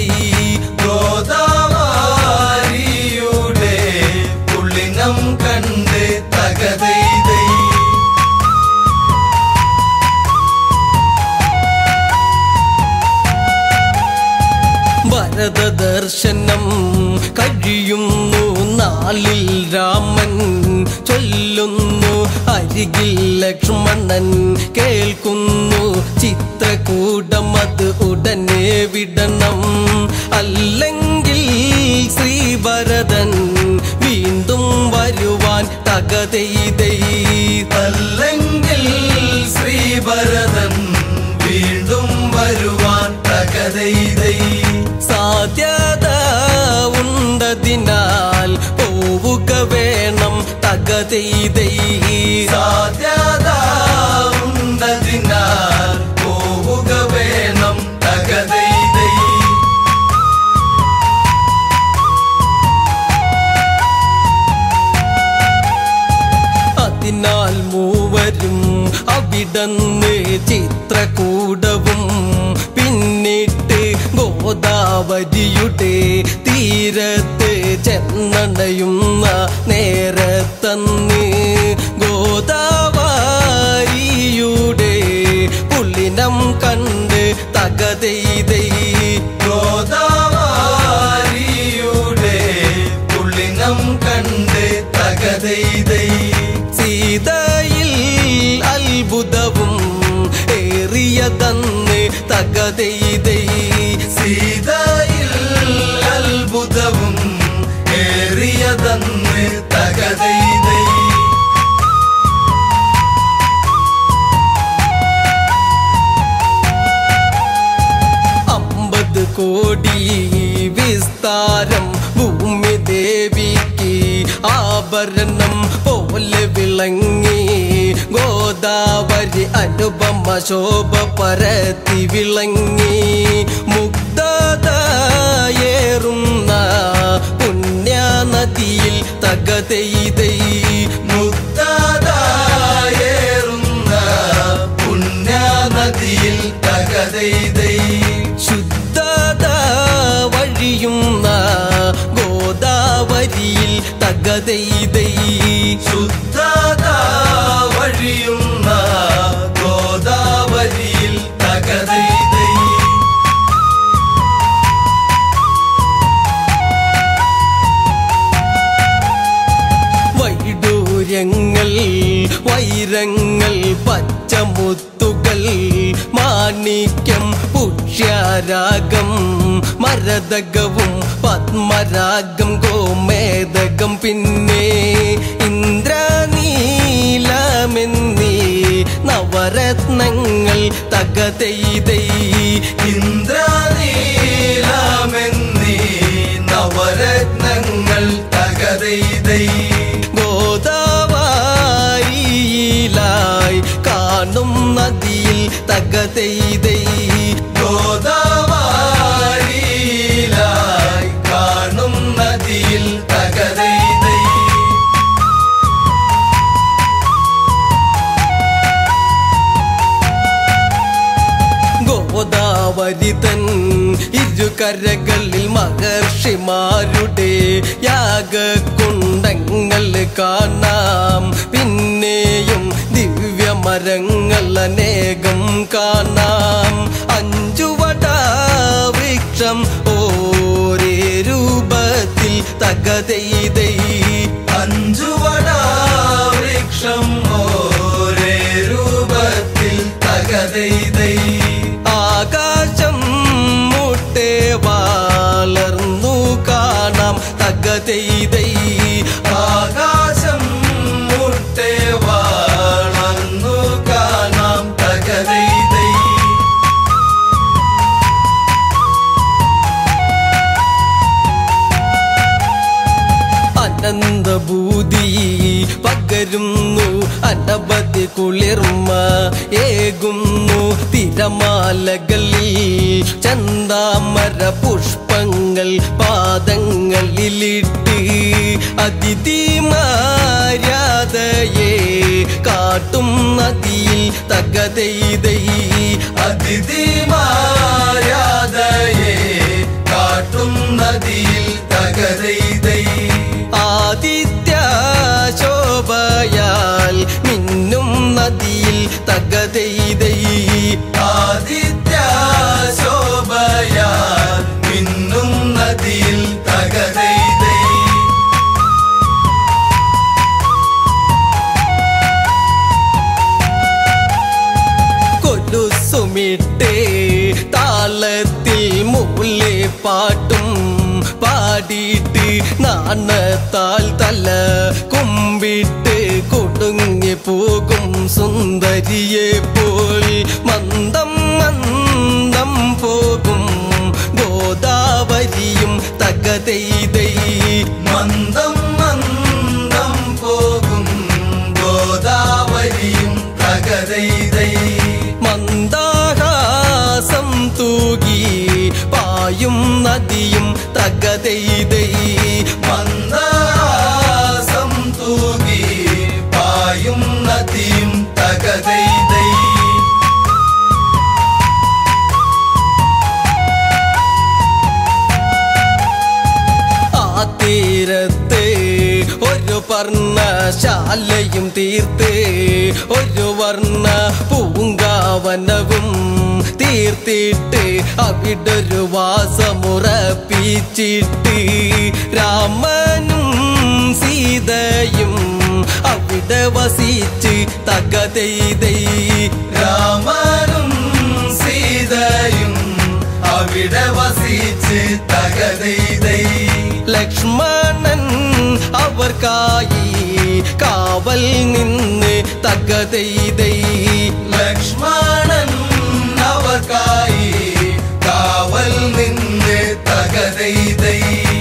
ഗോദാവരിയുടെ പുള്ളിനം കണ്ട് തകതൈ ഭരത ദർശനം കഴിയുന്നു നാളിൽ രാമൻ ചൊല്ലുന്നു അരികിൽ ലക്ഷ്മണൻ കേൾക്കുന്നു ചിത്രകൂടം അത് ഉടനെ വിടണം അല്ലെങ്കിൽ ശ്രീഭരതൻ വീണ്ടും വരുവാൻ തകതെയ്തൈ അല്ലെങ്കിൽ ശ്രീഭരതൻ വീണ്ടും വരുവാൻ തകതൈതൈ സാധ്യത ഉണ്ടതിനാൽ പോവുക വേണം തകതെയ്തൈ സാധ്യത ഉണ്ടതിനാൽ പോവുക വേണം തകതൈതൈ അതിനാൽ മൂവരും അവിടന്ന് ചിത്രകൂടവും പിന്നിട്ട് ഗോദാവരിയുടെ തീരത്ത് ചെന്നണയുന്ന നേരത്തന്ന് ഗോദാവരിയുടെ പുള്ളിനം കണ്ട് തകതെയ്തൈ ഗോദാവരിയുടെ പുള്ളിനം കണ്ട് തകതൈതൈ സീതയിൽ അത്ഭുതവും ഏറിയതന്ന് തകതെയ്തൈ സീതയിൽ അത്ഭുതവും ഏറിയതന്ന് തകതൈതൈ അമ്പത് കോടി വിസ്താരം ഭൂമി ദേവിക്ക് ആഭരണം പോലെ വിളങ്ങി ഗോദാവരി അനുപമ ശോഭ പരത്തി വിളങ്ങി മുഗ്ധതയേറുന്ന പുണ്യനദിയിൽ തകതെയ്തൈ മുക്തതായേറുന്ന പുണ്യനദിയിൽ തകതൈതൈ ശുദ്ധത വഴിയുന്ന ഗോദാവരിയിൽ തകതെയ്തൈ ശുദ്ധത വഴിയുന്ന ഗോദാവരിയിൽ തകതൈതൈ വൈഡൂര്യങ്ങൾ വൈരങ്ങൾ പച്ചമുത്തുകൾ മാണിക്യം പുഷ്യരാഗം മരതകവും പത്മരാഗം ഗോമേതകം പിന്നെ ഇന്ദ്രനീലമെന്നീ നവരത്നങ്ങൾ തകതെയ്തൈ ഇന്ദ്രനീലമെന്നീ നവരത്നങ്ങൾ തകതൈതൈ ഗോദാവരിയിലായി കാണും നദിയിൽ തകതെയ്തൈ ഗോദാവരിയിലായി കാണും നദിയിൽ തകതൈതൈ ഗോദാവരിതൻ ഇരുകരകളിൽ മഹർഷിമാരുടെ യാഗകുണ്ടങ്ങൾ കാണാം പിന്നെയും ദിവ്യമരങ്ങൾ അനേകം കാണാം അഞ്ചുവട വൃക്ഷം ഓരേ രൂപത്തിൽ തകതെയ്തൈ അഞ്ചുവട വൃക്ഷം ഓരേ രൂപത്തിൽ തകതൈതൈ ആകാശം മുട്ടേ വളർന്നു കാണാം തകതെയ്തൈ ആകാശം മുട്ടേ വളർന്നു കാണാം തകതൈതൈ അനന്തഭൂതി പകരുന്നു അനവധി കുളിർമ ഏകുന്നു തിരമാലകളിൽ ചന്താമര പുഷ്പങ്ങൾ പാദങ്ങളിലിട്ട് അതിഥിമാര്യാദയെ കാട്ടും നദിയിൽ തകതെയ്തൈ അതിഥിമാരാധയെ നദിയിൽ തകതെയ്തൈ ആദിത്യ ശോഭയാ മിന്നും നദിയിൽ തകരൈതൈ കൊലുസുമിട്ടേ താളത്തിൽ മുല്ലേ പാട്ടും പാടിയിട്ട് നാണത്താൽ തല കുമ്പിട്ട് കൊടുങ്ങി പോകും സുന്ദരിയെ പോൽ മന്ദം മന്ദം പോകും ഗോദാവരിയും തകതെയ്തൈ മന്ദം മന്ദം പോകും ഗോദാവരിയും തകരൈതൈ മന്ദാഹാസം തൂകി പായും നദിയും തകതെയ്തൈ മന്ദാസം തൂകി പായും നദിയും തകരൈതൈ ആ തീരത്ത് ഒരു പർണശാലയും തീർത്ത് ഒരു വർണ്ണ പൂങ്കാവനവും തീർത്തിട്ട് അവിടൊരു വാസമുറപ്പിച്ചിട്ട് രാമനും സീതയും അവിടെ വസിച്ച് തകതെയ്തൈ രാമനും സീതയും അവിടെ വസിച്ച് തകരൈതൈ ലക്ഷ്മണൻ അവർക്കായി കാവൽ നിന്ന് തകതെയ്തൈ ലക്ഷ്മണൻ അവർക്കായി കാവൽ നിന്ന് തകരൈതൈ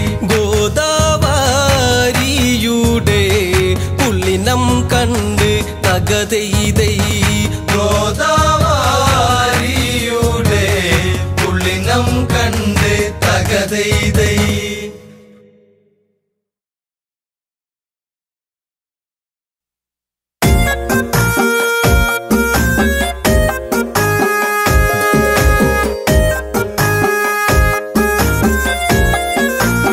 ഗോദാവരിയുടെ പുള്ളിനം കണ്ട് തകതെയ്തൈ ഗോദാവരിയുടെ പുള്ളിനം കണ്ട് തകതൈതൈ ആ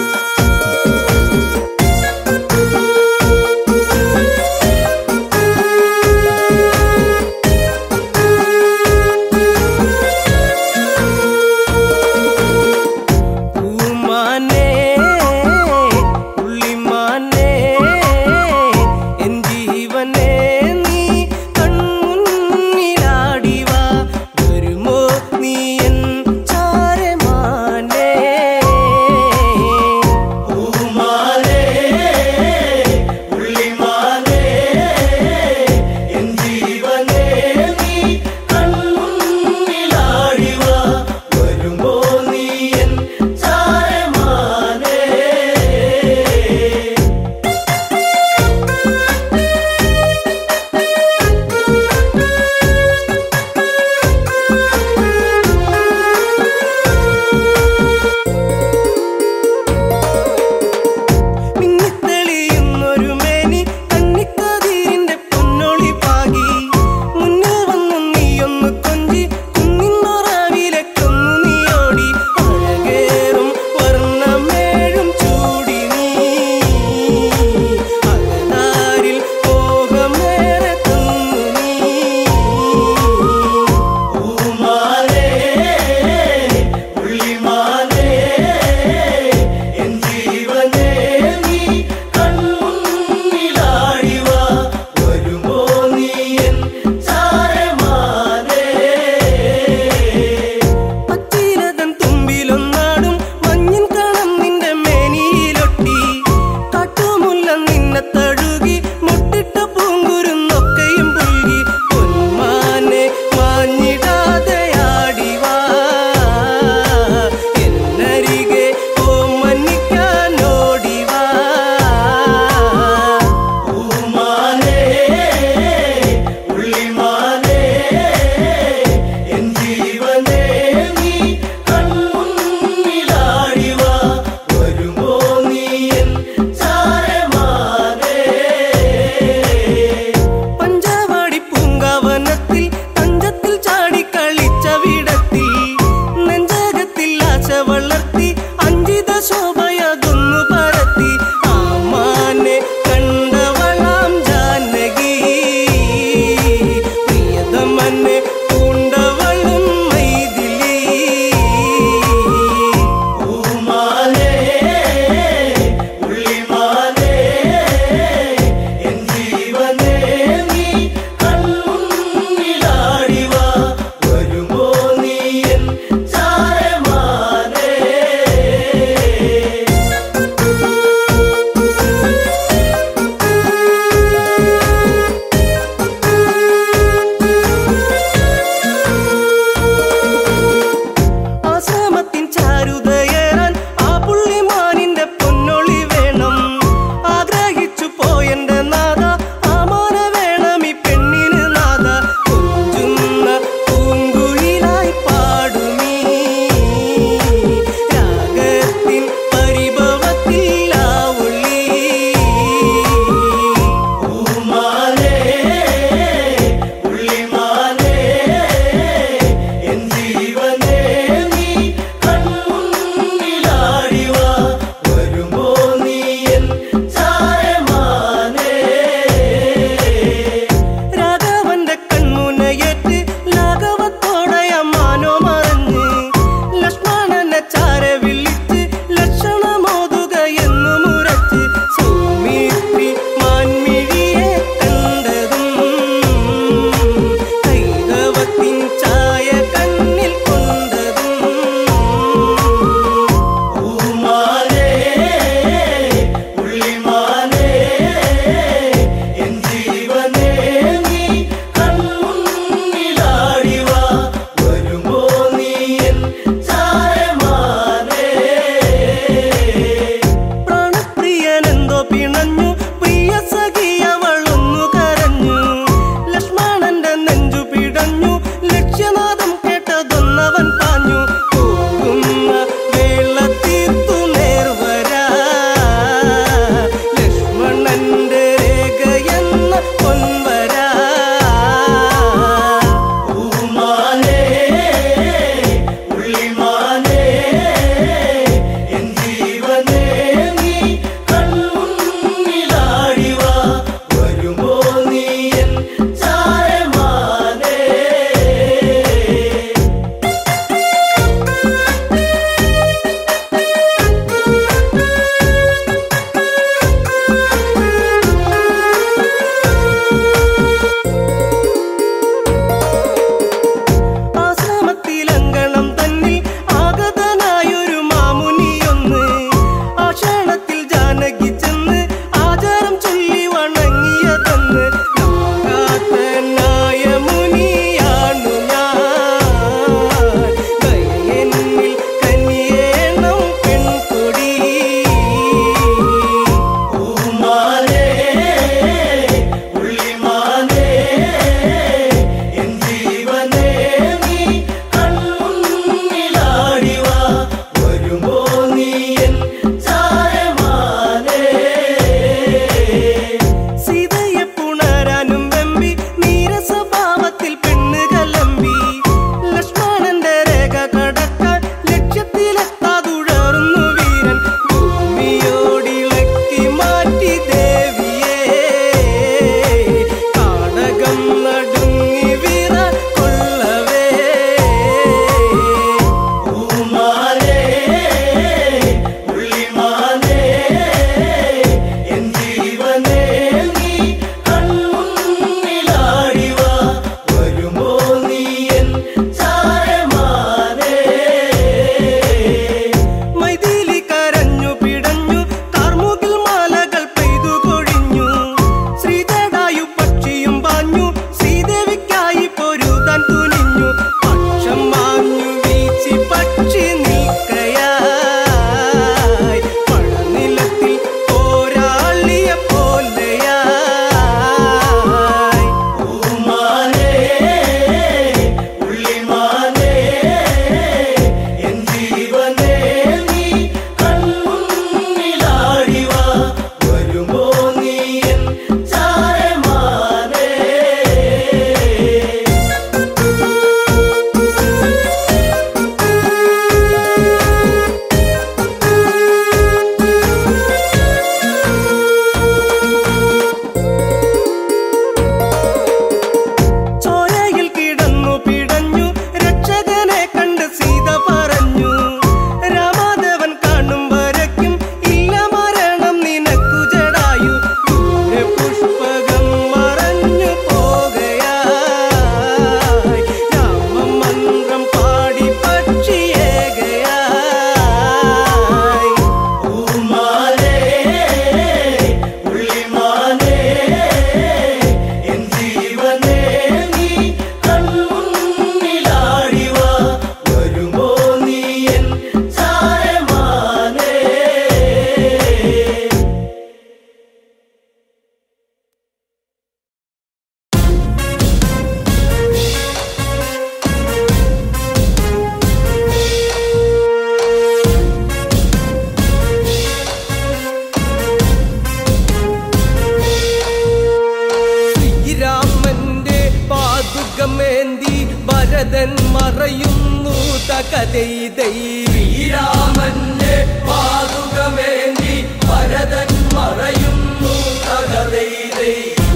മറയുന്നു തകതൈതൈ ശ്രീരാമന്റെ പാതുകമേന്തി ഭരതൻ മറയുന്നു തകതൈതൈ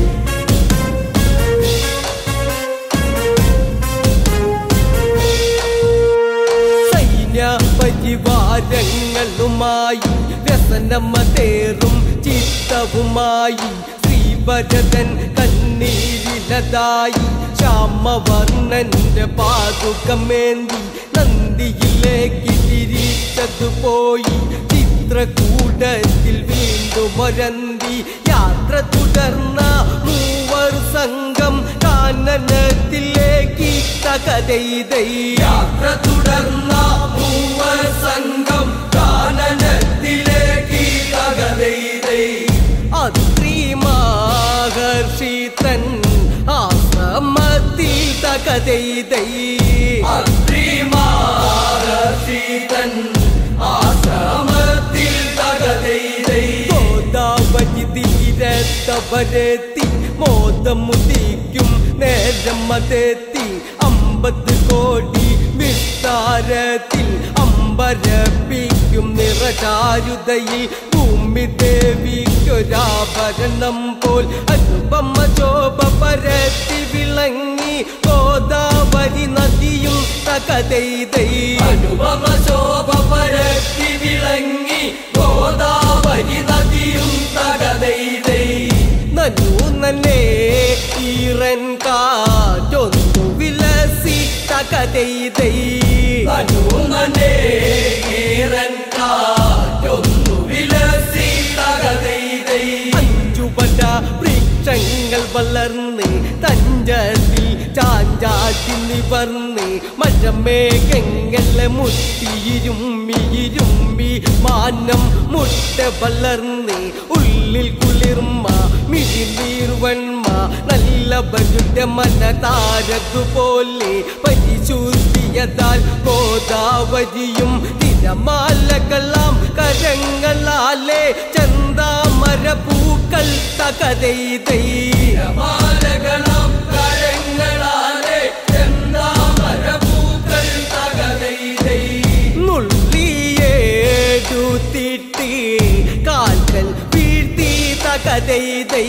സൈന്യ പരിവാരങ്ങളുമായി വ്യസനമതേറും ചിത്തവുമായി ശ്രീഭരതൻ കണ്ണീരിലതായി ശ്യാമവർണ്ണന്റെ പാതുകമേന്തി നന്ദിയിലേക്ക് തിരിച്ചതു പോയി ചിത്രകൂടത്തിൽ വീണ്ടും ഒരന്തി യാത്ര തുടർന്ന മൂവർ സംഘം കാനനത്തിലേക്ക് തകതൈതൈ യാത്ര തുടർന്ന മൂവർ സംഘം കാനനത്തിലേക്ക് തകതൈതൈ അത്രി മഹർഷി തൻ ആശ്രമത്തിൽ തകതൈതൈ അത്രിമാഹർഷിതൻ ആശ്രമത്തിൽ തകതൈതൈ ഗോദാവരി തീരത്തവരെത്തി മോദമുദിക്കും നേരം അതെത്തി അമ്പത് കോടി വിസ്താരത്തിൽ അമ്പരപ്പിക്കും നിറചാരുതയിൽ ഭൂമി ദേവിക്കൊരാഭരണം പോൽ അനുപമ ശോഭ പരത്തി വിളങ്ങി ഗോദാവരി നദിയും തകതൈതൈ അനുപമ ശോഭ പരത്തി വിളങ്ങി ഗോദാവരി നദിയും തകതൈതൈ നനു നല്ലേ ഈറൻ കാറ്റൊന്നു വിലസി തകതൈതൈ അനുമനേ ഈറൻ കാറ്റൊന്നു വിലസി തകതൈതൈ അഞ്ചുപട വൃക്ഷങ്ങൾ വളർന്ന് തഞ്ചത്തിൽ ചാഞ്ചാട്ടി നിവർന്ന് മഴമേഘങ്ങളെ മുട്ടിയിരുമ്മിയിരുമ്പി മാനം മുട്ട വളർന്ന് ഉള്ളിൽ കുളിർമ മിഴിനീർവൺമ നല്ല ബരുടെ മനതാരതുപോലെ പരിശുദ്ധിയതാൽ ഗോദാവരിയും തിരമാലകളാം കരങ്ങളാലെ ചന്താമര പൂക്കൾ തകതൈതൈ മാലകണം കരങ്ങളാലെ ചെന്താമരപൂക്കൾ തകതൈതൈ നുള്ളിയേടുത്തിട്ട് കാൽക്കൽ വീഴ്ത്തി തകതൈതൈ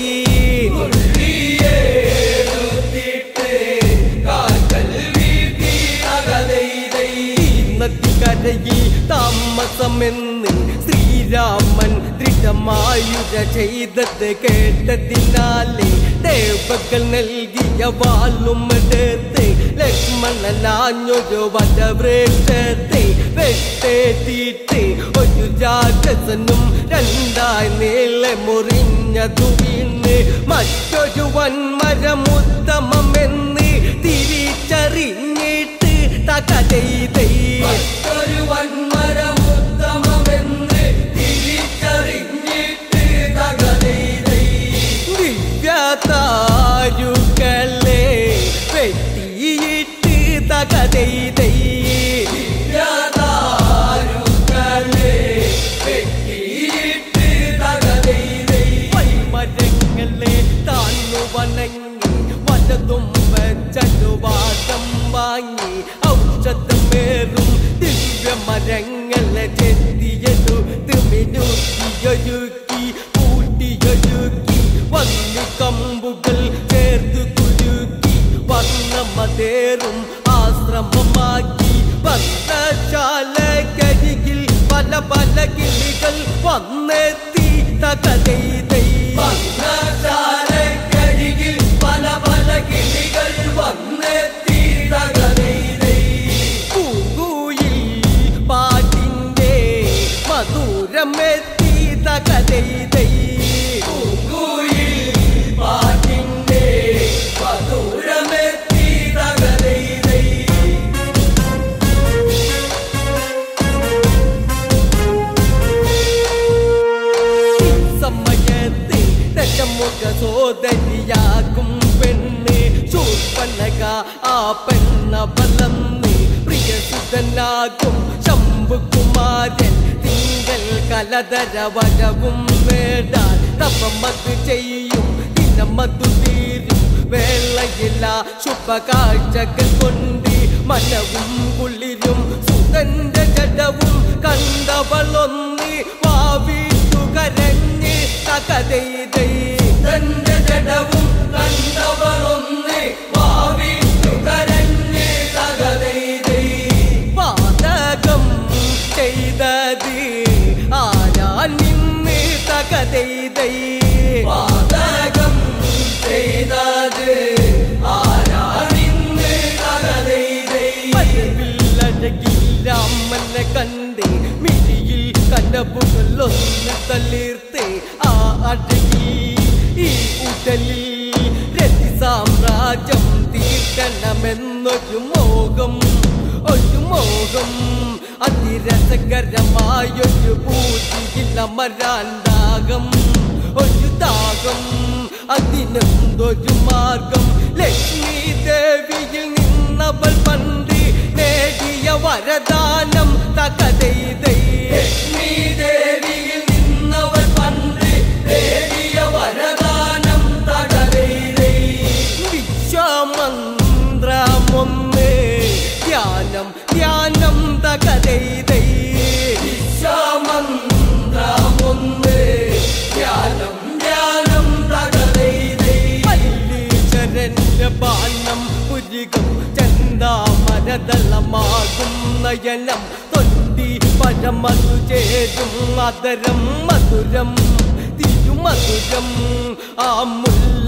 ഉള്ളിയേടുത്തിട്ട് കാക്കൽ വീഴ്ത്തി തകതൈതൈ നദിക്കരയിൽ താമസമെന്ന് ശ്രീരാമൻ ദൃഢമായുര ചെയ്തത് കേട്ടതിനാലെ ദേവകൾ നൽകിയ വാളും എടുത്ത് ലക്ഷ്മണനാഞ്ഞൊരു വടവൃക്ഷത്തെ വെട്ടേറ്റിട്ട് ഒരു രാക്ഷസനും രണ്ടായി നീളെ മുറിഞ്ഞതു വീണ് മറ്റൊരു വൻമരമുത്തമെന്ന് തിരിച്ചറിഞ്ഞിട്ട് തകതൈതൈ ഒരു വന്മരമുത്തമമെന്ന് തിരിച്ചറിഞ്ഞിട്ട് തകതൈതൈ ദിവ്യതാരുകളെ വെട്ടിയിട്ട് തകതൈതൈ യാതാരുകളെ വെട്ടിയിട്ട് തകതൈതൈ മരങ്ങളെ താന്നു വണങ്ങി വലതും വെച്ചടുവാദം വാങ്ങി ഔഷധമേറും ദിവ്യമരങ്ങളെ ചെത്തിയതു തിമിനുക്കിയൊരുക്കി കൂട്ടിയൊരുക്കി വന്നി കമ്പുകൾ ചേർത്ത് കുരുക്കി വർണ്ണമതേറും ആശ്രമമാക്കി വർണ്ണശാലക്കരികിൽ പല പല കിളികൾ വന്നെത്തി തകതൈതൈ വർണ്ണശാലക്കരികിൽ പല പല കിളികൾ വന്നെത്തി തകതൈതൈ പൂങ്കുയിൽ പാട്ടിന്റെ മധുരമെത്തി തകതൈതൈ പൂങ്കുയിൽ പാട്ടിന്റെ മധുരമെത്തി തകതൈതൈ സമയത്ത് ദശമുഖ സോദരിയാകും പെണ്ണ് ശൂർപ്പനക ആ പെണ്ണ ബലന്ന് പ്രിയസുതനാകും ശംഭുകുമാരൻ തിങ്കൾ കലതര വരവും നേടാൻ തപമത് ചെയ്യും ദിനമതു തീരും വേളയില്ല ശുഭകാഴ്ചകൾ കൊണ്ട് മനവും കുളിരും സുതന്റെ ജഡവും കണ്ടവളൊന്നി വാവിട്ടു കരഞ്ഞ് തകതൈതൈ തന്റെ ജഡവും കണ്ടവരൊന്ന് വാവിട്ടു കരഞ്ഞ് തകതൈതൈ പാതകം ചെയ്തത് ആരാ നിന്ന് തകതൈതൈ പാതകം ചെയ്തത് ആരാണിന്ന് തകതൈതൈ രാമനെ കണ്ട് മിഴിയിൽ കനവുകളൊന്ന് തളിർത്ത് ആ അഴകി ഈ ഉടലിൽ രതി സാമ്രാജ്യം തീർക്കണമെന്നൊരു മോഹം ഒരു മോഹം അതിരസകരമായൊരു പൂജിയിൽ അമരാൻ ദാഹം ഒരു ദാഹം അതിനെന്തൊരു മാർഗം ലക്ഷ്മി ദേവിയിൽ നിന്നവൾ പണ്ട് നേടിയ വരദാനം തകതൈതൈ ലക്ഷ്മി ദേവിയിൽ നിന്നവർ പണ്ട് നേടിയ വരദാനം തകതൈതൈ വിശ്വമന്ത്രമൊന്ന് ധ്യാനം ധ്യാനം തകതൈതൈ വിശ്വമന്ത്രമൊന്ന് ധ്യാനം ധ്യാനം തകതൈതൈ പല്ലീശ്വരന്റെ ബാണം പുരികം ചന്താമരതളമാകും നയനം തൊണ്ടി പരമതു ചേരും മധുരം മധുരം തിരുമധുരം ആ മുല്ല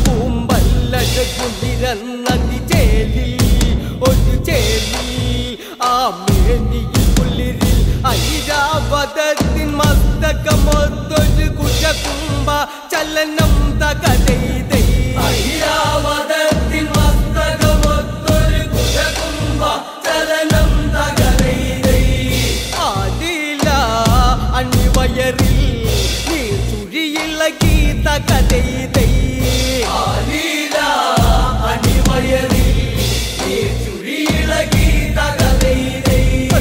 പൂമ്പല്ലഴകുളിരന്നതി ചേലി ഒരു ചേലി ആ മേനിയിൽ കുളിരിൽ ഐരാവതത്തിൻ മസ്തകമൊത്തൊരു കുശകുംഭ ചലനം തകതൈതൈ ഐരാവതത്തിൻ മസ്തകമൊത്തൊരു കുശകുംഭ ചലനം തകതൈതൈ ആദില അണിവയറിൽ നീ ചുഴിയിളകി തകതൈതൈ ആലീല അണിവയറിൽ നീ ചുഴിയിളകി തകതൈതൈ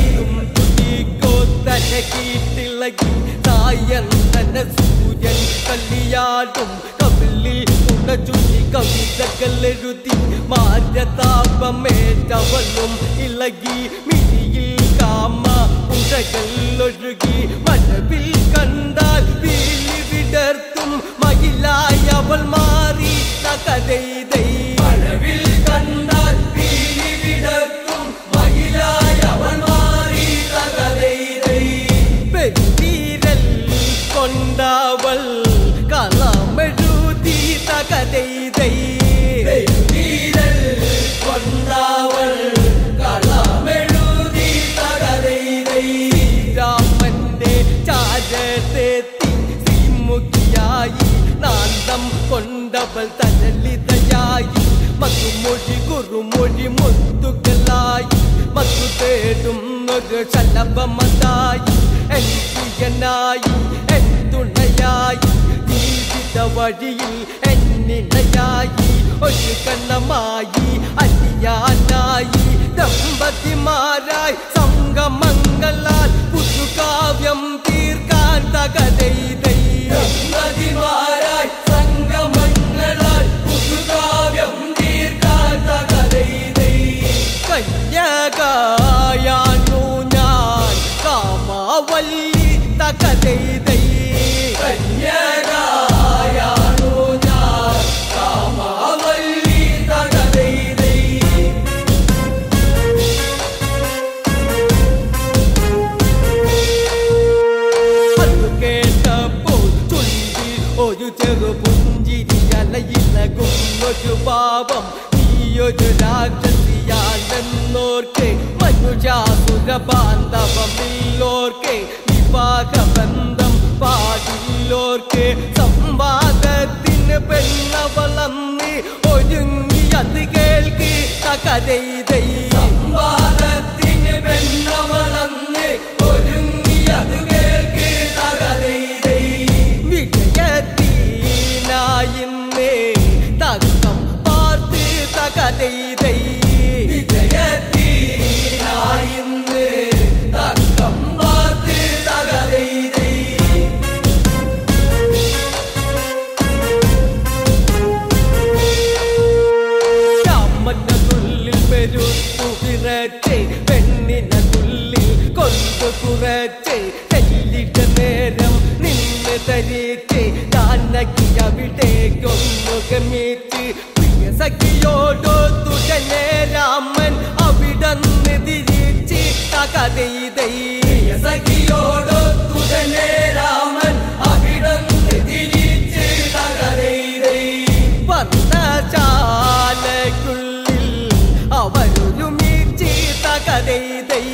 തലകീട്ടിളകി തായന്തന സൂര്യൻ കല്ലിയാടും കവിളിൽ ഉണചുഴി കവിതകളെഴുതി മാറ്റതാപമേറ്റവളും ഇളകി മിഴിയിൽ കാമ ഉടകൾ ഒഴുകി മഴവിൽ കണ്ടാൽ വീലി വിടർത്തും മയിലായി അവൾ മാറി തകതൈതൈ മഴവിൽ കണ്ടാൽ പീലി വിടർത്തും മയിലായ അവൻ മാറി തകതൈതൈ പെരുതീരൽ കൊണ്ടവൾ കളമെഴുതി തകതൈതൈ പെരുതീരൽ കൊണ്ടവൾ കളമെഴുതി തകതൈതൈ രാമന്റെ ചാരത്തെത്തി ശ്രീമുഖിയായി നാന്തം കൊണ്ടവൾ തരളിതയായി മധുമൊഴി കുറുമൊഴി മുത്തുകളായി മധു തേടുന്നൊരു ശലഭമതായി എൻ പ്രിയനായി എൻ തുണയായി ജീവിത വഴിയിൽ എന്നിണയായി ഒരു കണ്ണമായി അലിയാനായി ദമ്പതിമാരായി സംഗമങ്ങളാൽ പുതുകാവ്യം തീർക്കാൻ തകതൈതൈ നദിമാരായി സംഗമങ്ങളാൽ പുതുകാവ്യം തീർക്കാൻ തകതൈതൈ കന്യകായാണു ഞാൻ കാമാവല്ലി തകതൈതൈ കന്യകായാണു ഞാൻ കാമാവല്ലി തകതൈതൈ അത് കേട്ടപ്പോൾ ചുണ്ടി ഒരു ചെറു പുഞ്ചിരി അലയിലകും ഒരു പാപം നീയൊരു രാക്ഷസിയാണെന്നോർക്കെ മനുഷ്യാസുര ബാന്ധവമില്ലോർക്കെ വിവാഹ ബന്ധം പാടില്ലോർക്കെ സംവാദത്തിന് പെണ്ണവളന്ന് ഒരുങ്ങി അത് കേൾക്കി തകതൈതൈ സംവാദത്തിന് പെണ്ണവളന്ന് ഒരുങ്ങിയത് കേൾക്ക് തകതൈതൈ വിജയത്തിനായിന്നേ തക്കം പാർത്ത് തകതൈതൈ വിജയത്തിനായിന്ന് തക്കം പാർത്ത് തകതൈതൈ രാമനുള്ളിൽ പെരു കരേറ്റ് ജാനകി അവിടേക്കൊന്നു ഗമിച്ച് പ്രിയ സഖിയോടൊത്തു തന്നെ രാമൻ അവിടന്ന് തിരിച്ച് തകതൈതൈ സഖിയോടൊത്തു തന്നെ രാമൻ അവിടന്ന് തിരിച്ച് തകരൈതൈ പർണശാലയ്ക്കുള്ളിൽ അവരൊരുമിച്ച് തകതൈതൈ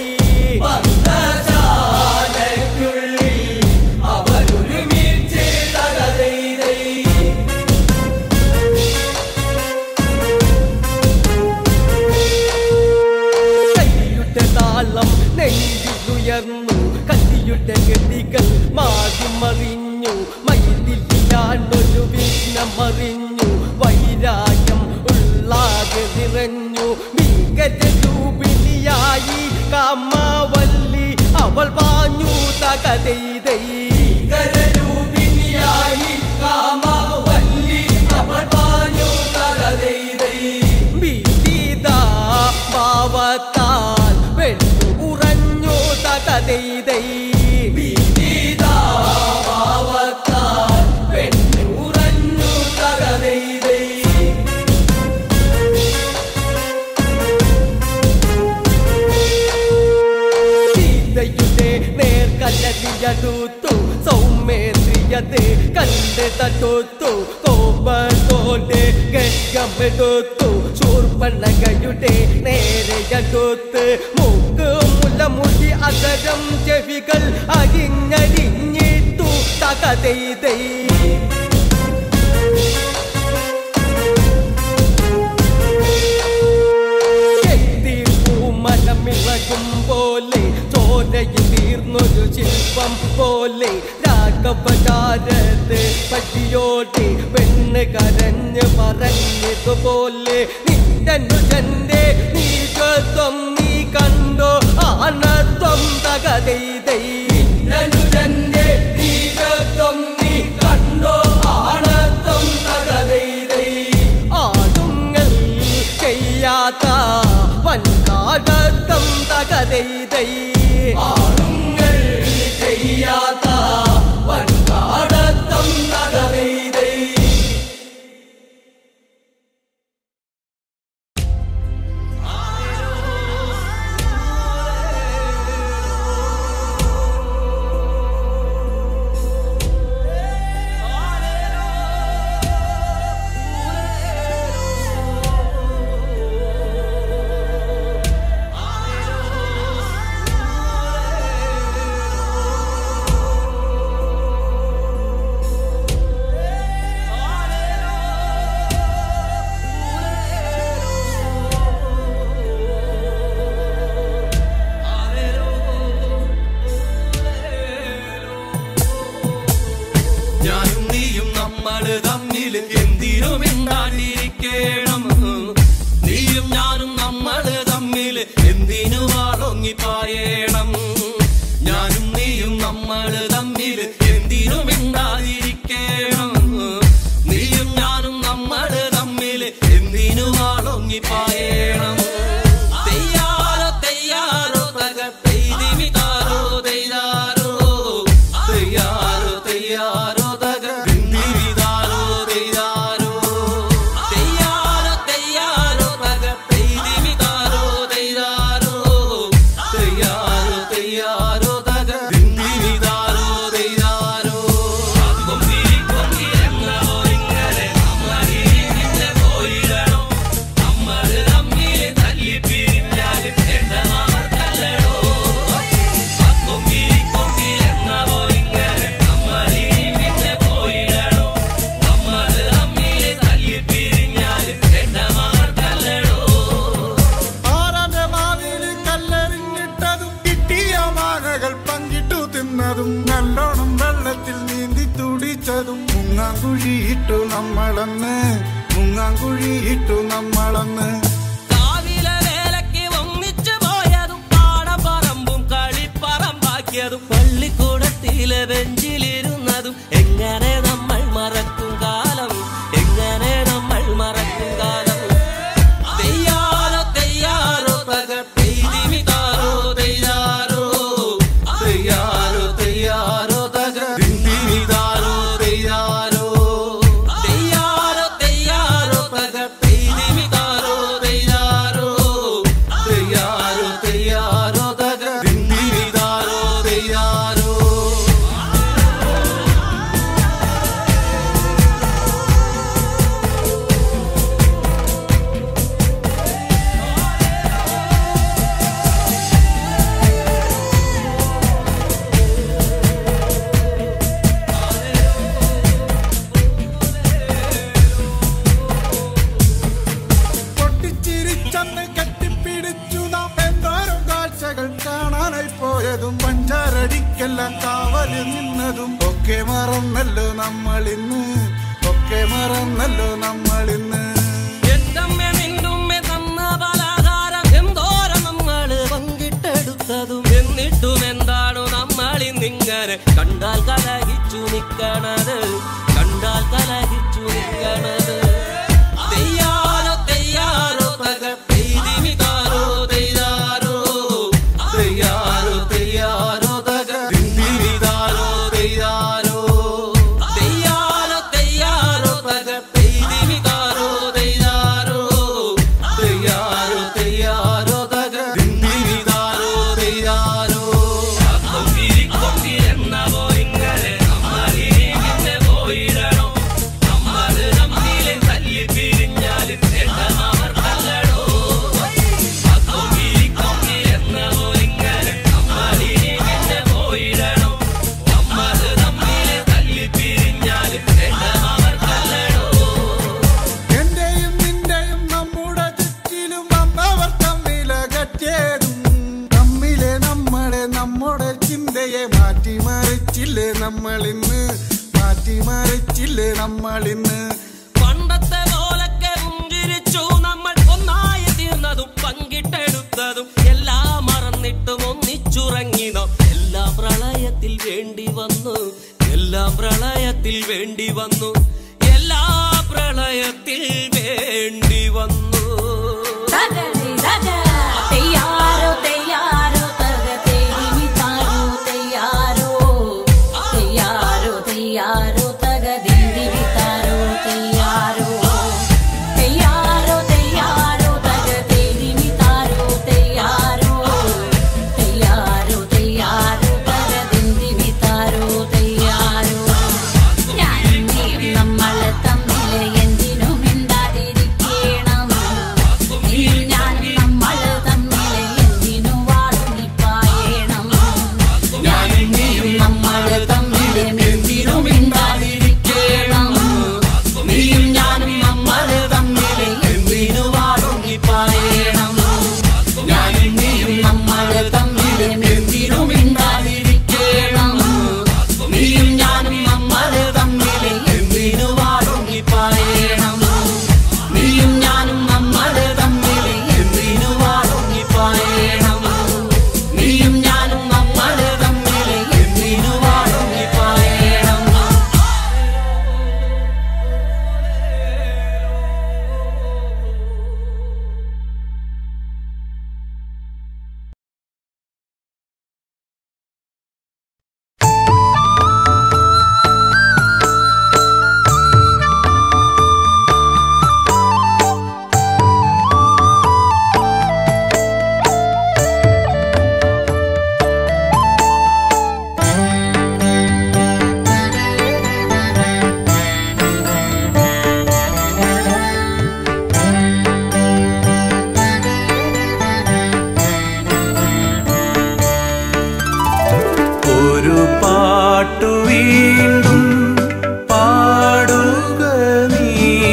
പന്തശാലയ്ക്കുള്ളിൽ അവരൊരുമിച്ച് തകരൈതൈ കൈയുടെ താളം നെഞ്ചിലുയർന്നു കത്തിയുടെ ഗതികൾ മാറി മറിഞ്ഞു മൈതില്ലാണ്ടൊരു വിഘ്നമറിഞ്ഞു വൈരാഗ്യം ഉള്ളാകെ നിറഞ്ഞു ഭീകരൂപിണിയായി കാമാവല്ലി അവൾ പാഞ്ഞു തകതൈതൈ കരരൂപിണിയായി കാമവല്ലി അവൾ പാഞ്ഞു തകരൈതൈ ഭീതിത ഭാവത്താൽ പെണ്ണു ഉറഞ്ഞു തകതൈതൈ ഭാവത്താൽ പെണ്ണുറഞ്ഞു തകരൈതൈ സീതയുടെ നേർക്കല്ലതിയടുത്തു സൗമേന്ദ്രിയതെ കണ്ട് തടുത്തു കോപത്തോടെ ഗംഗമെടുത്തു ശൂർപ്പണകയുടെ നേരെയടുത്ത് മൂക്ക് മുലമുടി അതരം ചെവികൾ അരിഞ്ഞരിഞ്ഞിട്ടു തകതൈതൈ പൂമലമിളകും പോലെ ചോരയിൽ തീർന്നൊരു ശില്പം പോലെ രാഘവചാരത്ത് പട്ടിയോട്ടി പെണ്ണ് കരഞ്ഞ് പറഞ്ഞതുപോലെ നിന്നുജന്റെ നീചത്വം നീ കണ്ടോ ആണത്വം തകതൈതൈ ധനുജന്റെ നീചത്വം നീ കണ്ടോ ആണത്വം തകരൈതൈ ആടുങ്ങൾ ചെയ്യാത്ത വൻകാടത്തം തകതൈതൈ ആണുങ്ങൾ ചെയ്യാത്ത വൻകാടത്തം തകരൈതൈ ഞാനും നീയും നമ്മള് തമ്മിൽ എന്തിനും മിണ്ടാണ്ടിരിക്കണം നീയും ഞാനും നമ്മള് തമ്മിൽ എന്തിനു വാളൊങ്ങിപ്പായണം ഞാനും നീയും നമ്മള് തമ്മിൽ എന്തിനും മിണ്ടാതിരിക്കണം നീയും ഞാനും നമ്മള് തമ്മിൽ എന്തിനു വാളൊങ്ങിപ്പായണം തെയ്യാറോ തെയ്യാറോ തക തെയ്തിമിതാരോ തെയ്യാറോ തെയ്യാറോ തെയ്യാറോ തക തിന്തിരിതാരോ തെയ്യാറോ തെയ്യാറോ തെയ്യാറോ തക തെയ്തിമിതാരോ തെയ്യാറോ തെയ്യാറോ തെയ്യാറോ തക തിന്തിരിതാരോ തെയ്യാറോ കൊമ്പി കൊമ്പി എന്നോ ഇങ്ങനെ അമ്മരി പിന്നെ പോയിടണം നമ്മള് തമ്മിൽ തല്ലി പിരിഞ്ഞാൽ എന്റെ മാർക്കല്ലടോ കൊമ്പി കൊമ്പി എന്നോ ഇങ്ങനെ അമ്മരി പിന്നെ പോയിടണം നമ്മള് തമ്മിൽ തല്ലി പിരിഞ്ഞാൽ എന്റെ മാർക്കല്ലടോ ആരാന്റെ മാവില് കല്ലെറിഞ്ഞിട്ടതും കിട്ടിയ മാങ്ങകൾ പങ്കിട്ടു തിന്നതും നല്ലോണം വെള്ളത്തിൽ നീന്തി തുടിച്ചതും മുങ്ങാങ്കുഴിയിട്ടു നമ്മളന്ന് മുങ്ങാങ്കുഴിയിട്ടു നമ്മളന്ന് കാവിലെ വേലയ്ക്ക് ഒന്നിച്ചു പോയതും പാടപ്പറമ്പും കളിപ്പറമ്പാക്കിയതും പള്ളിക്കൂടത്തിലെ ബെഞ്ചിലിരുന്നതും എങ്ങനെ നമ്മൾ മറക്കും കാലം എങ്ങനെ നമ്മൾ മറക്കും കാലം തെയ്യാറോ തെയ്യാറോ തക തെയ്തിമിതാരോ തെയ്യാറോ തെയ്യാറോ തെയ്യാറോ തക തിന്തിമിതാരോ തിന്നതും ഒക്കെ മറന്നല്ലോ നമ്മൾ ഇന്ന് ഒക്കെ മറന്നല്ലോ നമ്മൾ ഇന്ന് എന്റമ്മ നിന്നുമ്മ തന്ന പലഹാരം എന്തോരം നമ്മള് പങ്കിട്ടെടുത്തതും എന്നിട്ടും എന്താണു നമ്മൾ ഇന്നിങ്ങനെ കണ്ടാൽ കലഹിച്ചു നിക്കണത് കണ്ടാൽ കലഹിച്ചു നിക്കണത് തെയ്യാറോ തെയ്യാറോ തക പെയ്തിമിതാരോ തെയ്യാറോ തെയ്യാറോ തെയ്യാറോ തക ദിന്തിമിതാരോ തെയ്യാറോ തെയ്യാറോ തെയ്യാറോ തക പെയ്തിമിതാരോ തെയ്യാറോ തെയ്യാറോ തെയ്യാറോ തക ദിന്തിമിതാരോ തെയ്യാറോ കൊന്തിരി കൊന്തി എന്ന പോയിങ്ങനെ നമ്മളിങ്ങനെ പോയിടണോ നമ്മള് നമ്മിലെ തല്ലി പിരിഞ്ഞാല് അവർ കൊന്തിരി കൊന്തി എന്ന പോയിങ്ങനെ നമ്മളിങ്ങനെ പോയിടണോ നമ്മള് നമ്മിലെ തല്ലി പിരിഞ്ഞാല് അവർ എന്റെയും നിന്റെയും നമ്മുടെ ചുറ്റിലും വന്നവർ തമ്മിലകറ്റേതും തമ്മിലെ നമ്മളെ നമ്മുടെ ചിന്തയെ മാറ്റിമറിച്ചില്ലേ നമ്മൾ ഇന്ന് മാറ്റിമറിച്ചില്ലേ നമ്മൾ ഇന്ന് പണ്ടത്തെ പോലൊക്കെ പുഞ്ചിരിച്ചു നമ്മൾ ഒന്നായി തീർന്നതും പങ്കിട്ടെടുത്തതും എല്ലാം മറന്നിട്ടും ഒന്നിച്ചുറങ്ങിനോ എല്ലാം പ്രളയത്തിൽ വേണ്ടി വന്നു എല്ലാം പ്രളയത്തിൽ വേണ്ടി വന്നു എല്ലാ പ്രളയത്തിൽ വേണ്ടി വന്നു തകഴി തക തെയ്യാറോ തെയ്യാറോ തക തേരി താരോ തെയ്യാറോ തെയ്യാറോ തെയ്യാറോ തക ദിന്ദി താരോ തെയ്യാറോ തെയ്യാറോ തെയ്യാറോ തക തേരി താരോ തെയ്യാറോ തെയ്യാറോ തെയ്യാറോ തക ദിന്ദി താരോ തെയ്യാറോ ഞാനും നീയും നമ്മള് തമ്മില് എന്തിനും മിണ്ടാതിരിക്കണം നീയും ഞാനും നമ്മള് തമ്മില് എന്തിനു വാടുന്നിപ്പായണം ഞാനും നീയും നമ്മള് തമ്മില് എന്തിനു മിണ്ടാതിരിക്കണം നീയും ഞാനും നമ്മള് തമ്മില് എന്തിനു വാടുന്നിപ്പായണം ഞാനും നീയും നമ്മള് തമ്മില് എന്തിനു മിണ്ടാതിരിക്കണം നീയും ഞാനും നമ്മള് തമ്മില് എന്തിനു വാടുങ്ങിപ്പായണം നീയും ഞാനും നമ്മള് തമ്മില് എന്തിനു വാടുങ്ങിപ്പായണം നീയും ഞാനും നമ്മള് തമ്മില് എന്തിനു വാടുങ്ങിപ്പായണം ഒരു പാട്ടു വീണ്ടും പാടുക നീ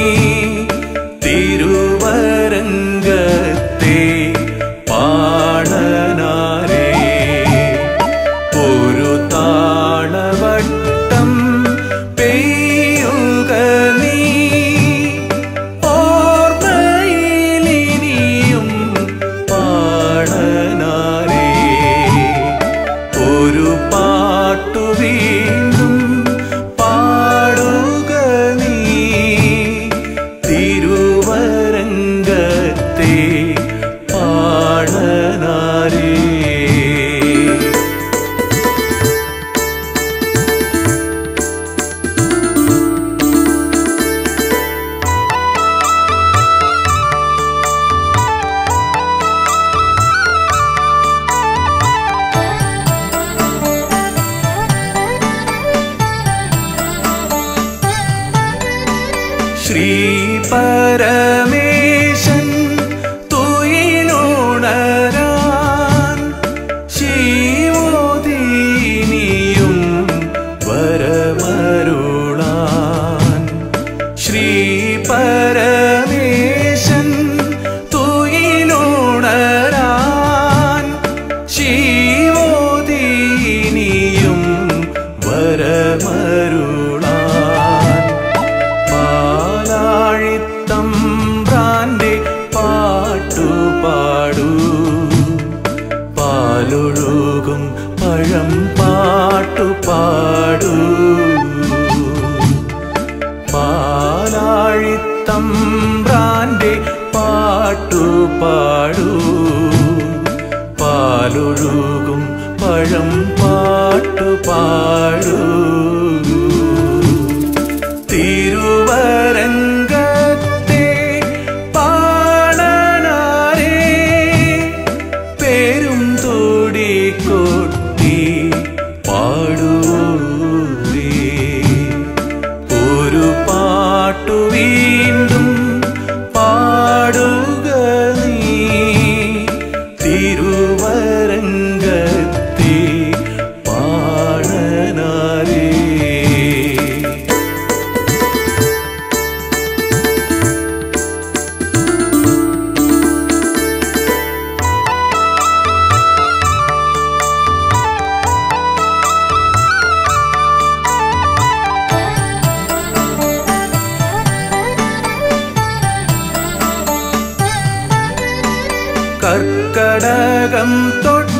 തിരുവരങ്കത്തെ പാടനാരേ ഒരു താളവട്ടം പെയ്യുക നീ ഓർമ്മയിലിനിയും പാടനാരേ ഒരു പാട്ടു വീണ്ടും പാടുക നീ തിരുവരങ്കത്തെ പാടനാരേ ശ്രീ പരമേശൻ തുയിലുണരാൻ ശിവോദീനിയും വരമരുളാൻ ശ്രീ പരമേശൻ തുയിലുണരാൻ ശിവോദീനിയും വര പാലൊഴുകും പഴം പാട്ടു പാടൂ തിരുവരങ്കത്തെ പാടനാരേ പേരും തോടി കൊട്ടി പാടൂരേ ഒരു പാട്ടു വീണ്ടും പാടുക നീ തിരുവരങ്കത്തെ പാടനാരേ കർക്കടകം തൊട്ടു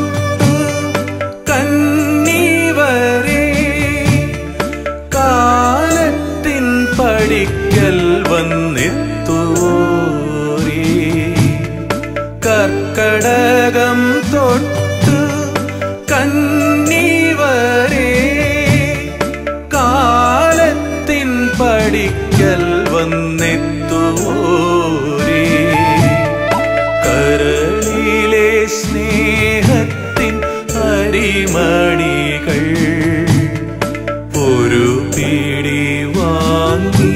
കന്നിവരെ കാലത്തിൻ പടിക്കൽ വന്നെത്തുവോരേ കർക്കടകം തൊട്ടു കന്നിവരെ കാലത്തിൻ പടിക്കൽ വന്നെത്തുവോരേ കരളിലെ സ്നേഹത്തിൻ അരിമണികൾ ഒരു പിടി വാങ്ങി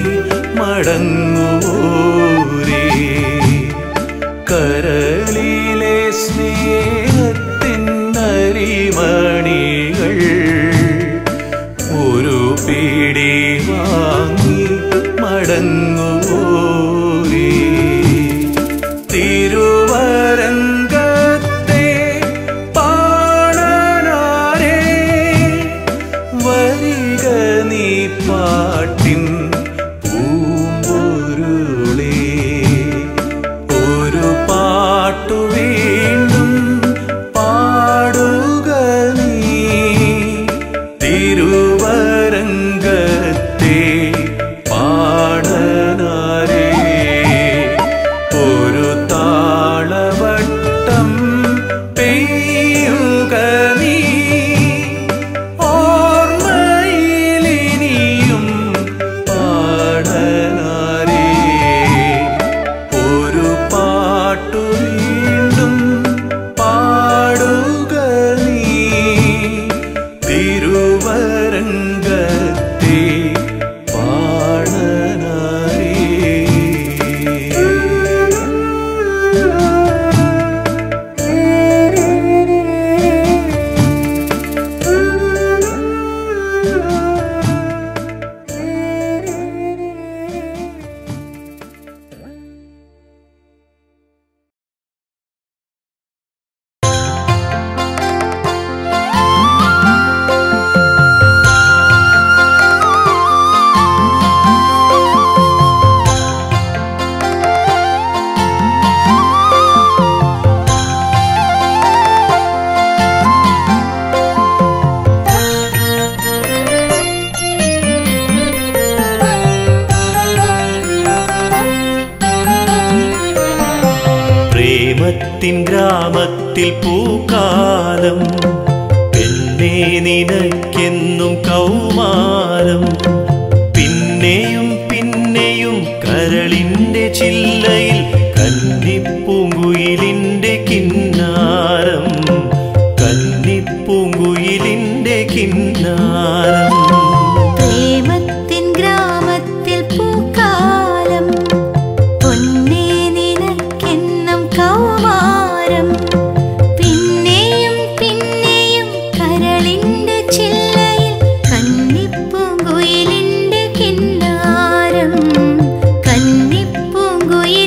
മടങ്ങൂരേ കരളിലെ സ്നേഹത്തിൻ അരിമണികൾ ഒരു പിടി വാങ്ങി മടങ്ങൂരേ തിരുവരങ്കത്തെ പാടനാരേ വരിക നീ പാട്ടിൻ പൂമ്പൊരുളേ ഒരു പാട്ടു വീണ്ടും പാടുക നീ തിരുവരങ്കത്തെ പാടനാരേ ഒരു താളവട്ടം പെയ്യുക നീ ഓർമ്മയിലിനിയും പാടനാരേ ഒരു പാട്ടു വീണ്ടും പാടുക നീ തിരുവരങ്കത്തെ പ്രേമത്തിൻ ഗ്രാമത്തിൽ പൂക്കാലം പെണ്ണേ നിനക്കെന്നും കൗമാരം പിന്നെയും പിന്നെയും കരളിന്റെ ചില്ലയിൽ കന്നിപ്പൂങ്കുയിലിന്റെ കിന്നാരം കന്നിപ്പൂങ്കുയിലിന്റെ കിന്നാരം പ്രേമത്തിൻ ഗ്രാമത്തിൽ പൂക്കാലം പൊന്നേ നിനക്കെന്നും കൗമാരം പിന്നെയും പിന്നെയും കരളിന്റെ ചില്ലയിൽ കന്നിപ്പൂങ്കുയിലിന്റെ കിന്നാരം കന്നിപ്പൂങ്കുയിൽ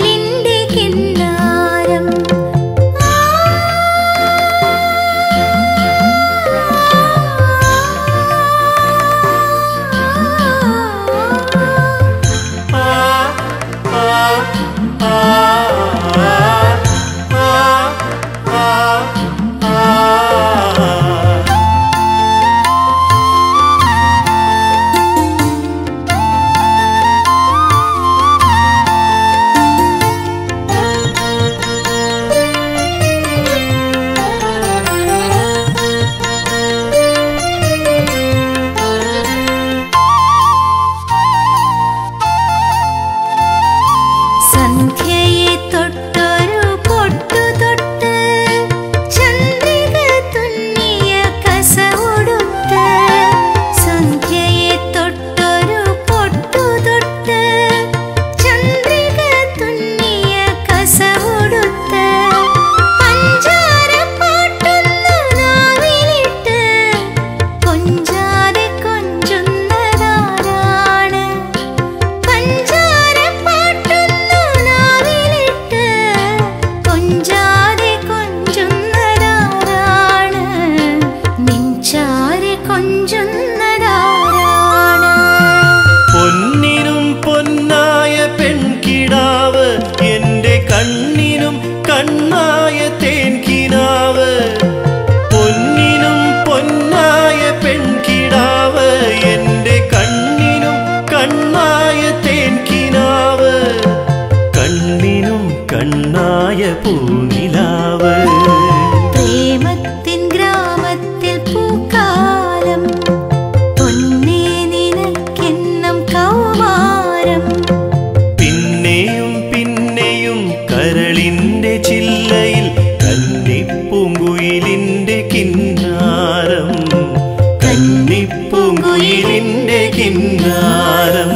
കരളിൻ്റെ കിന്നാരം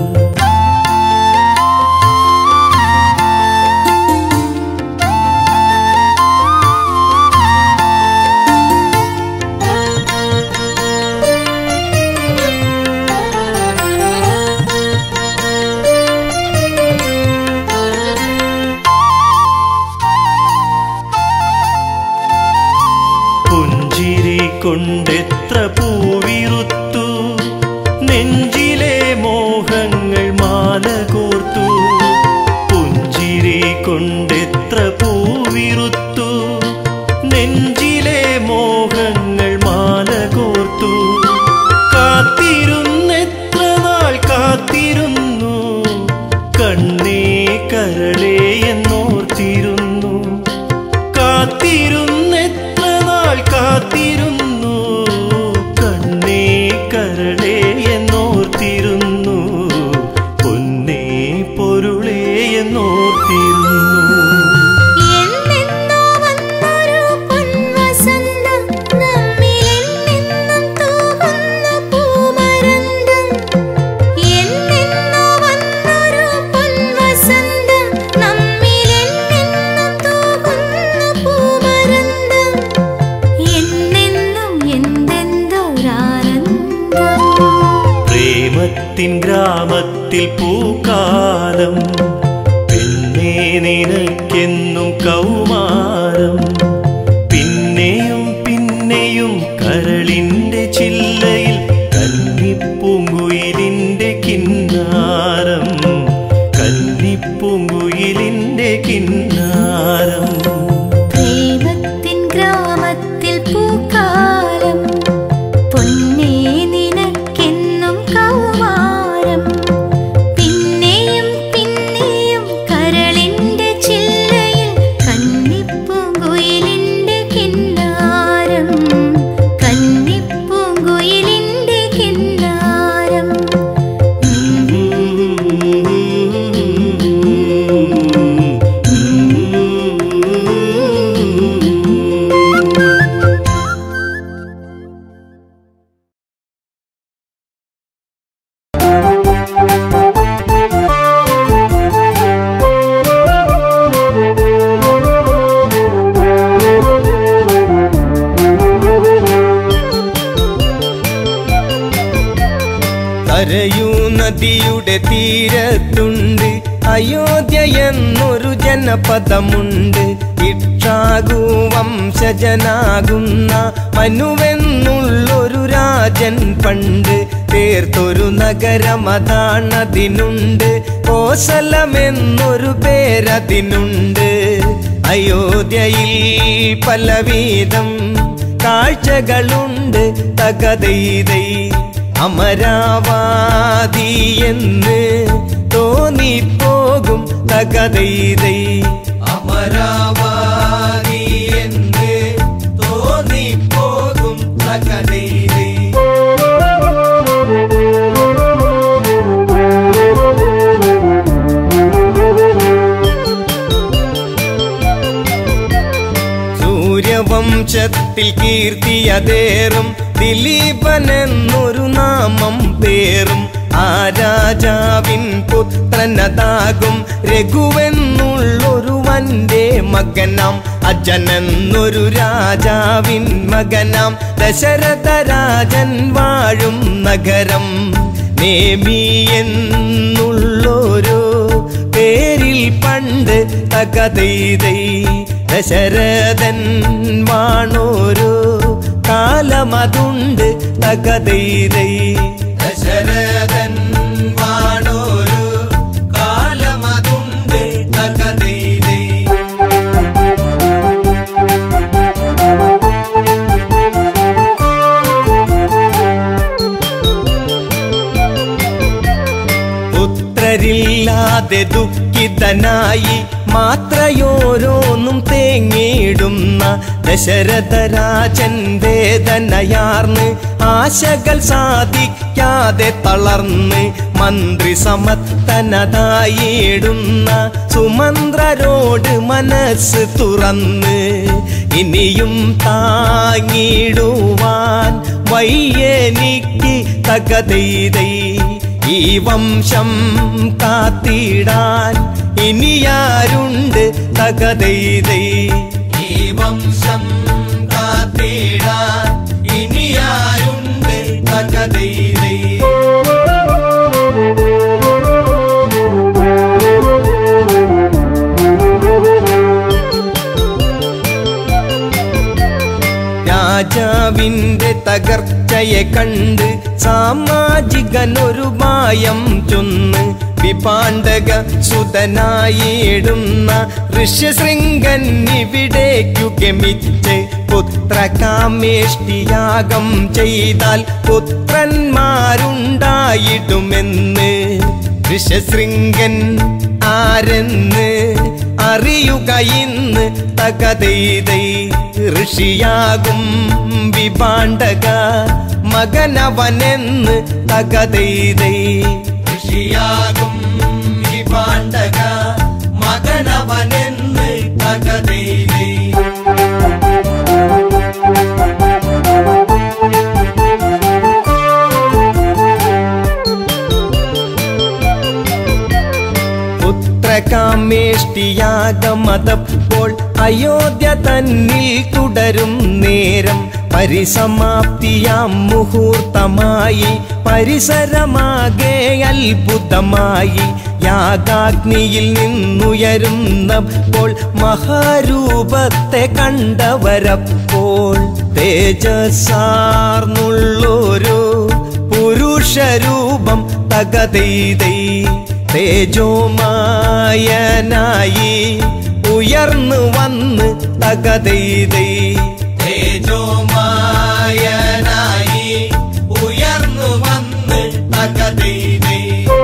പുഞ്ചിരി കൊണ്ടെത്ര പൂവിറുത്തു നെഞ്ചിലെ മോഹങ്ങൾ മാല കോർത്തു പുഞ്ചിരി കൊണ്ടെത്ര പൂവിറുത്തു നെഞ്ചിലെ മോഹങ്ങൾ മാല കോർത്തു കാത്തിരുന്നെത്ര നാൾ കാത്തിരുന്നു കണ്ണേ കരളേ എന്നോർത്തിരുന്നു കാത്തിരുന്നെത്ര നാൾ കാത്തിരുന്നു കണ്ണേ കരളേ എന്നോർത്തിരുന്നു പൊന്നേ പൊരുളേ എന്നോർത്തിരുന്നു എന്നെന്നോ വന്നൊരു പൊൻവസന്തം നമ്മിലെന്നെന്നും തൂകുന്ന പൂമരന്തം എന്നെന്നോ വന്നൊരു പൊൻവസന്തം നമ്മിലെന്നെന്നും തൂകുന്ന പൂമരന്തം എന്നെന്നും എന്തെന്തൊരാനന്ദം പ്രേമത്തിൻ ഗ്രാമത്തിൽ പൂക്കാലം പിന്നെ നിനക്കെന്നും കൗമാരം പിന്നെയും പിന്നെയും കരളിന്റെ ചില്ലയിൽ കന്നിപ്പൂങ്കുയിലിന്റെ കിന്നാരം കന്നിപ്പൂങ്കുയിലിന്റെ കിന്നാരം പ്രേമത്തിൻ ഗ്രാമത്തിൽ പൂക്കാലം പൊന്നേ നിനക്കെന്നും കൗമാരം പിന്നെയും പിന്നെയും കരളിന്റെ ചില്ലയിൽ കന്നിപ്പൂങ്കുയിലിന്റെ കിന്നാരം കന്നിപ്പൂങ്കുയിലിന്റെ കിന്നാരം കരയൂ നദിയുടെ തീരത്തുണ്ട് അയോധ്യ എന്നൊരു ജനപദമുണ്ട് ഇക്ഷാകു വംശജനാകുന്ന മനുവെന്നുള്ളൊരു രാജൻ പണ്ട് തീർത്തൊരു നഗരമതാണതിനുണ്ട് കോസലമെന്നൊരു പേരതിനുണ്ട് അയോധ്യയിൽ പലവിധം കാഴ്ചകളുണ്ട് തകതൈതൈ അമരാവാതി എന്ന് തോന്നിപ്പോകും തകതൈതൈ അമരാവാതി എന്ന് തോന്നിപ്പോകും തകതൈതൈ സൂര്യവംശത്തിൽ കീർത്തിയതേറും ദിലീപനെന്നൊരു നാമം പേറും ആ രാജാവിൻ പുത്രനതാകും രഘുവെന്നുള്ളൊരു വന്റെ മകനാം അജനെന്നൊരു രാജാവിൻ മകനാം ദശരഥ രാജൻ വാഴും നഗരം നേമി എന്നുള്ളൊരു പേരിൽ പണ്ട് തകതൈതൈ ദശരഥൻ വാണോരു കാലമതുണ്ട് തകതൈതൈ ദശരഥൻ വാണോരു കാലമതുണ്ട് തകതൈതൈ പുത്രരില്ലാതെ ദുഃഖിതനായി മാത്രയോരോന്നും തേങ്ങിയിടുന്ന ദശരഥരാജൻ വേദനയാർന്ന് ആശകൾ സാധിക്കാതെ തളർന്ന് മന്ത്രി സമത്തനതായിടുന്ന സുമന്ത്രരോട് മനസ്സ് തുറന്ന് ഇനിയും താങ്ങിടുവാൻ വയ്യെനിക്ക് തകതൈതൈ ഈ വംശം കാത്തിടാൻ ഇനിയാരുണ്ട് തകതൈതൈ ഈ വംശം കാത്തിടാൻ ഇനിയാരുണ്ട് തകതൈതൈ രാജാവിന്റെ തകർച്ചയെ കണ്ട് സാമാജികനൊരു മായം ചൊന്ന് വിപാണ്ഡക സുതനായിടുന്ന ഋഷ്യശൃംഗൻ ഇവിടേക്കു ഗമിച്ച് പുത്രകാമേഷ്ടിയാഗം ചെയ്താൽ പുത്രന്മാരുണ്ടായിടുമെന്ന് ഋഷ്യശൃംഗൻ ആരെന്ന് അറിയുക ഇന്ന് തകതൈതൈ ഋഷിയാകും വിപാണ്ഡക മകനവനെന്ന് തകതൈതൈ ഋഷിയാകും വിപാണ്ഡക മകനവനെന്ന് തകതൈതൈ പുത്രകാമേഷ്ടിയാഗമതപ്പോൾ അയോധ്യ തന്നിൽ തുടരും നേരം പരിസമാപ്തിയാം മുഹൂർത്തമായി പരിസരമാകെ അത്ഭുതമായി യാഗാഗ്നിയിൽ നിന്നുയരുന്നപ്പോൾ മഹാരൂപത്തെ കണ്ടവരപ്പോൾ തേജസാർന്നുള്ളൊരു പുരുഷരൂപം തകതൈതൈ തേജോമായനായി ഉയർന്നു വന്ന് തകതൈതൈ തേജോമായനായി ഉയർന്നു വന്ന് തകതൈതൈ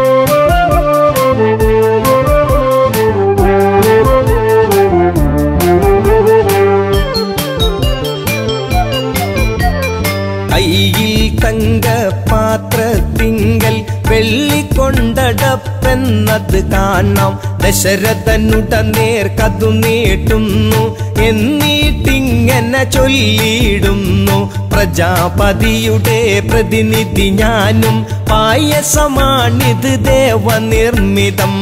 കയ്യിൽ തങ്ക പാത്രത്തിങ്കൽ വെള്ളിക്കൊണ്ടടപ്പെന്നത് കാണാം ദശരഥനുട നേർക്കതു നീട്ടുന്നു എന്നിട്ടിങ്ങനെ ചൊല്ലിയിടുന്നു പ്രജാപതിയുടെ പ്രതിനിധി ഞാനും പായസമാണിത് ദേവനിർമ്മിതം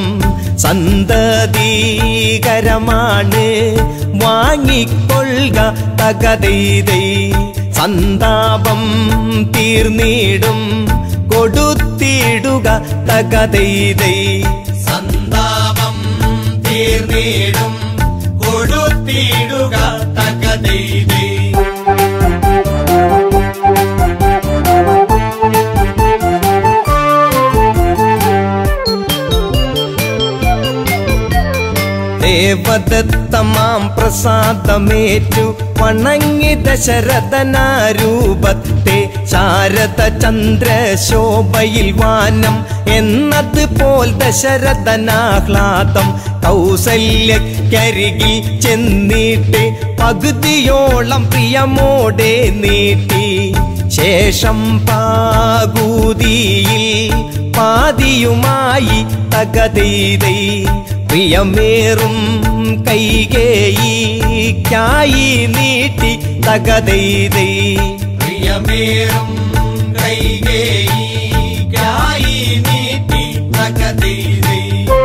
സന്തതീകരമാണ് വാങ്ങിക്കൊള്ളുക തകതൈതൈ സന്താപം തീർന്നിടും കൊടുത്തിടുക തകതൈതൈ സന്താപം തീർന്നിടും കൊടുത്തിടുക തകതൈതൈ ദേവദത്തമാം പ്രസാദമേറ്റു വണങ്ങി ദശരഥനാരൂപത്തെ ശാരദ ചന്ദ്രശോഭയിൽ വാനം എന്നതുപോൽ ദശരഥനാഹ്ലാദം കൗസല്യക്കരികിൽ ചെന്നിട്ട് പകുതിയോളം പ്രിയമോടെ നീട്ടി ശേഷം പാകൂതിയിൽ പാതിയുമായി തകതീതൈ പ്രിയമേറും കൈകേയിക്കായി നീട്ടി തകതൈതൈ പ്രിയമേറും കൈകേയിക്കായി നീട്ടി തകതൈതൈ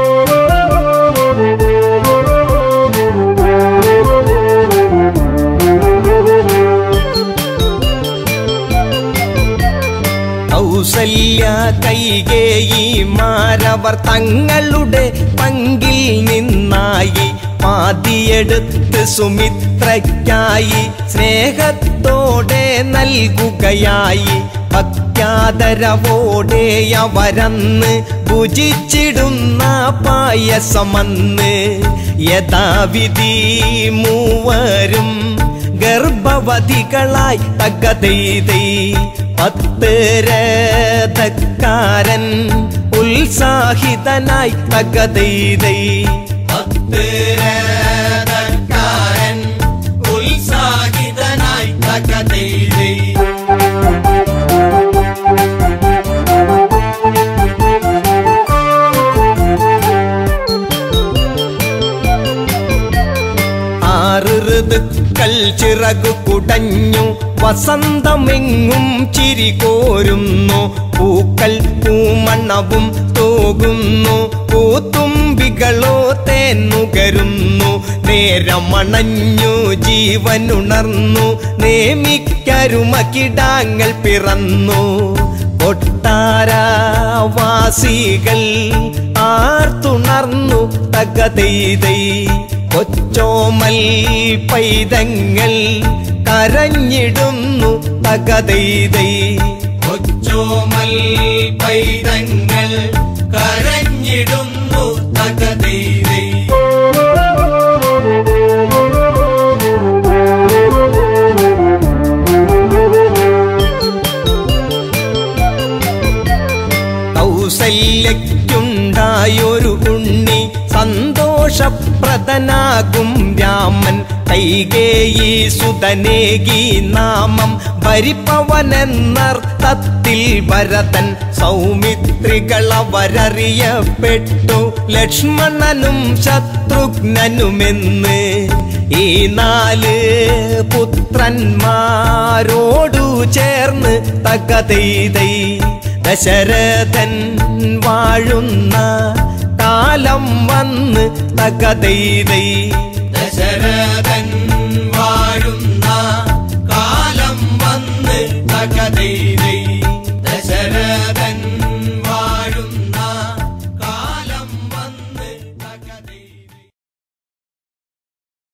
കൗസല്യ കൈകേയി മാരവർ തങ്ങളുടെ പങ്കിൽ നിന്നായി പാതിയെടുത്ത് സുമിത്രയ്ക്കായി സ്നേഹത്തോടെ നൽകുകയായി ഭക്യാദരവോടെ അവരന്ന് ഭുജിച്ചിടുന്ന പായസമന്ന് യഥാവിധി മൂവരും ഗർഭവതികളായി തകതൈതൈ പത്ത് രഥക്കാരൻ ഉത്സാഹിതനായി തകതൈതൈ പത്ത് രഥക്കാരൻ ഉത്സാഹിതനായി തകതൈതൈ ആറ് ഋതുക്കൾ പൂക്കൾ ചിറകു കുടഞ്ഞു വസന്തമെങ്ങും ചിരി കോരുന്നു പൂക്കൾ പൂമണ്ണവും തൂകുന്നു പൂത്തുമ്പികളോ തേന്നുകരുന്നു നേരമണഞ്ഞു ജീവനുണർന്നു നേമിക്കരുമകിടാങ്ങൾ പിറന്നു കൊട്ടാരവാസികൾ ആർത്തുണർന്നു തകതെയ്തൈ കൊച്ചോമൽ പൈതങ്ങൾ കരഞ്ഞിടുന്നു തകതെയ്തൈ കൊച്ചോമൽ പൈതങ്ങൾ കരഞ്ഞിടുന്നു തകതെയ്തൈ കൗസല്യയ്ക്കുണ്ടായൊരു ഉണ്ണി സന്തോഷപ്രദനാകും രാമൻ കൈകേയി സുതനേകി നാമം ഭരിപ്പവനെന്നർത്ഥത്തിൽ ഭരതൻ സൗമിത്രികളവരറിയപ്പെട്ടു ലക്ഷ്മണനും ശത്രുഘ്നനുമെന്ന് ഈ നാല് പുത്രന്മാരോടു ചേർന്ന് തകതെയ്തൈ ദശരഥൻ വാഴുന്ന കാലം വന്ന് തകതെയ്തൈ ദശരഥൻ വാഴുന്ന കാലം വന്ന് തകതെയ്തൈ